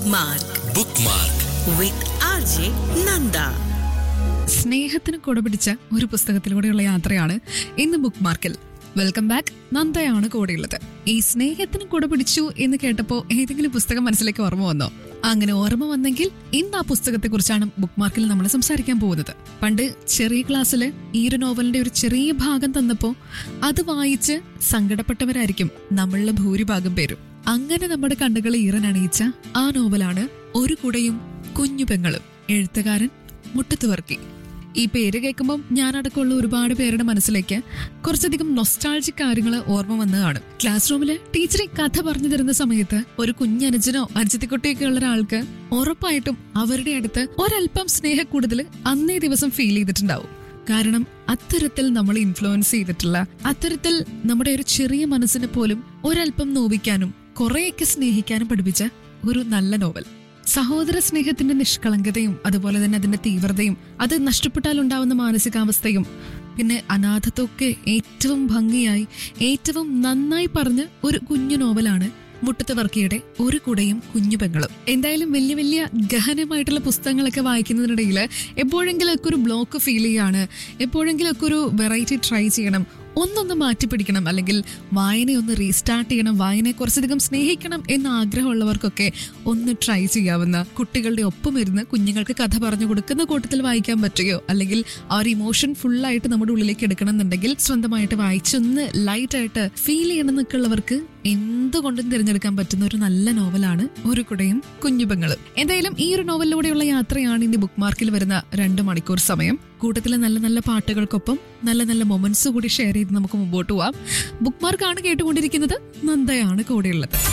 bookmark bookmark with R J Nanda സ്നേഹത്തിന് കൊടപിടിച്ച ഒരു പുസ്തകത്തിലൂടെയുള്ള യാത്രയാണ് ഇന്ന് ബുക്ക് മാർക്കിൽ വെൽക്കം ബാക്ക് നന്ദയാണ് കൂടെയുള്ളത് ഈ സ്നേഹത്തിന് കൊടപിടിച്ചു എന്ന് കേട്ടപ്പോ ഏതെങ്കിലും പുസ്തകം മനസ്സിലേക്ക് ഓർമ്മ വന്നോ അങ്ങനെ ഓർമ്മ വന്നെങ്കിൽ ഇന്ന് ആ പുസ്തകത്തെ കുറിച്ചാണ് ബുക്ക് മാർക്കിൽ നമ്മൾ സംസാരിക്കാൻ പോകുന്നത് പണ്ട് ചെറിയ ക്ലാസ്സിൽ ഈ ഒരു നോവലിന്റെ ഒരു ചെറിയ ഭാഗം തന്നപ്പോ അത് വായിച്ച് സങ്കടപ്പെട്ടവരായിരിക്കും നമ്മളിലെ ഭൂരിഭാഗം പേരും അങ്ങനെ നമ്മുടെ കണ്ണുകളെ ഈറനണിയിച്ച ആ നോവലാണ് ഒരു കുടയും കുഞ്ഞു പെങ്ങളും എഴുത്തുകാരൻ മുട്ടത്ത് വർക്കി ഈ പേര് കേൾക്കുമ്പോൾ ഞാനടക്കമുള്ള ഒരുപാട് പേരുടെ മനസ്സിലേക്ക് കുറച്ചധികം നൊസ്റ്റാൾജിക് കാര്യങ്ങൾ ഓർമ്മ വന്ന് കാണും ക്ലാസ് റൂമില് ടീച്ചറെ കഥ പറഞ്ഞു തരുന്ന സമയത്ത് ഒരു കുഞ്ഞനുജനോ അനുജത്തിക്കുട്ടിയൊക്കെ ഉള്ള ഒരാൾക്ക് ഉറപ്പായിട്ടും അവരുടെ അടുത്ത് ഒരല്പം സ്നേഹ കൂടുതൽ അന്നേ ദിവസം ഫീൽ ചെയ്തിട്ടുണ്ടാവും കാരണം അത്തരത്തിൽ നമ്മൾ ഇൻഫ്ലുവൻസ് ചെയ്തിട്ടുള്ള അത്തരത്തിൽ നമ്മുടെ ഒരു ചെറിയ മനസ്സിനെ പോലും ഒരല്പം നോവിക്കാനും കുറെയൊക്കെ സ്നേഹിക്കാനും പഠിപ്പിച്ച ഒരു നല്ല നോവൽ സഹോദര സ്നേഹത്തിന്റെ നിഷ്കളങ്കതയും അതുപോലെ തന്നെ അതിന്റെ തീവ്രതയും അത് നഷ്ടപ്പെട്ടാൽ ഉണ്ടാവുന്ന മാനസികാവസ്ഥയും പിന്നെ അനാഥത്വമൊക്കെ ഏറ്റവും ഭംഗിയായി ഏറ്റവും നന്നായി പറഞ്ഞ ഒരു കുഞ്ഞു നോവലാണ് മുട്ടത്ത് വർക്കിയുടെ ഒരു കുടയും കുഞ്ഞു പെങ്ങളും എന്തായാലും വലിയ വലിയ ഗഹനമായിട്ടുള്ള പുസ്തകങ്ങളൊക്കെ വായിക്കുന്നതിനിടയിൽ എപ്പോഴെങ്കിലും ഒക്കെ ഒരു ബ്ലോക്ക് ഫീൽ ചെയ്യാണ് എപ്പോഴെങ്കിലും ഒക്കെ ഒരു വെറൈറ്റി ട്രൈ ചെയ്യണം ഒന്നൊന്ന് മാറ്റിപ്പിടിക്കണം അല്ലെങ്കിൽ വായനയൊന്ന് റീസ്റ്റാർട്ട് ചെയ്യണം വായനയെ കുറച്ചധികം സ്നേഹിക്കണം എന്ന ആഗ്രഹമുള്ളവർക്കൊക്കെ ഒന്ന് ട്രൈ ചെയ്യാവുന്ന കുട്ടികളുടെ ഒപ്പം ഇരുന്ന് കുഞ്ഞുങ്ങൾക്ക് കഥ പറഞ്ഞു കൊടുക്കുന്ന കൂട്ടത്തിൽ വായിക്കാൻ പറ്റുകയോ അല്ലെങ്കിൽ ആ ഒരു ഇമോഷൻ ഫുള്ളായിട്ട് നമ്മുടെ ഉള്ളിലേക്ക് എടുക്കണം എന്നുണ്ടെങ്കിൽ സ്വന്തമായിട്ട് വായിച്ചൊന്ന് ലൈറ്റ് ആയിട്ട് ഫീൽ ചെയ്യണം എന്നൊക്കെ ഉള്ളവർക്ക് എന്തുകൊണ്ടും തിരഞ്ഞെടുക്കാൻ പറ്റുന്ന ഒരു നല്ല നോവലാണ് ഒരു കുടയും കുഞ്ഞുപങ്ങളും എന്തായാലും ഈ ഒരു നോവലിലൂടെയുള്ള യാത്രയാണ് ഇനി ബുക്ക് മാർക്കിൽ വരുന്ന രണ്ട് മണിക്കൂർ സമയം കൂട്ടത്തിലെ നല്ല നല്ല പാട്ടുകൾക്കൊപ്പം നല്ല നല്ല മൊമെന്റ്സ് കൂടി ഷെയർ ചെയ്ത് നമുക്ക് മുമ്പോട്ട് പോവാം ബുക്ക് മാർക്കാണ് കേട്ടുകൊണ്ടിരിക്കുന്നത് നന്ദയാണ് കൂടെയുള്ളത്